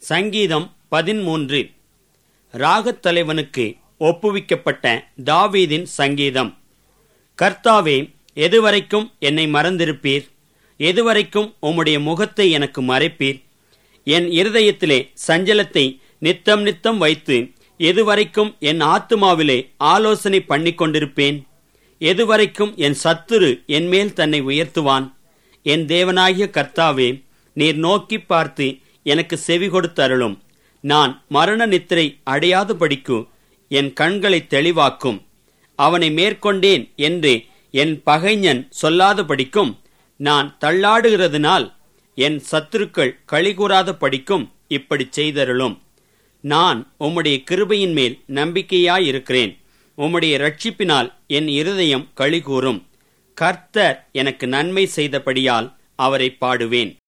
சங்கீதம் பதிமூன்று ராகத் தலைவனுக்கு ஒப்புவிக்கப்பட்ட தாவீதின் சங்கீதம் கர்த்தாவே எதுவரைக்கும் என்னை மறந்திருப்பீர் எதுவரைக்கும் உம்முடைய முகத்தை எனக்கு மறைப்பீர் என் இருதயத்திலே சஞ்சலத்தை நித்தம் நித்தம் வைத்து எதுவரைக்கும் என் ஆத்துமாவிலே ஆலோசனை பண்ணிக் கொண்டிருப்பேன் எதுவரைக்கும் என் சத்துரு என்மேல் தன்னை உயர்த்துவான் என் தேவனாகிய கர்த்தாவே நீர் நோக்கி பார்த்து எனக்கு செவி கொடுத்தருளும் நான் மரண நித்திரை அடையாது படிக்கு என் கண்களை தெளிவாக்கும் அவனை மேற்கொண்டேன் என்று என் பகைஞன் சொல்லாத படிக்கும் நான் தள்ளாடுகிறதுனால் என் சத்துருக்கள் கழிகூறாத படிக்கும் இப்படி செய்தருளும் நான் உம்முடைய கிருபையின் மேல் நம்பிக்கையாயிருக்கிறேன் உம்முடைய ரட்சிப்பினால் என் இருதயம் களிகூறும் கர்த்தர் எனக்கு நன்மை செய்தபடியால் அவரை பாடுவேன்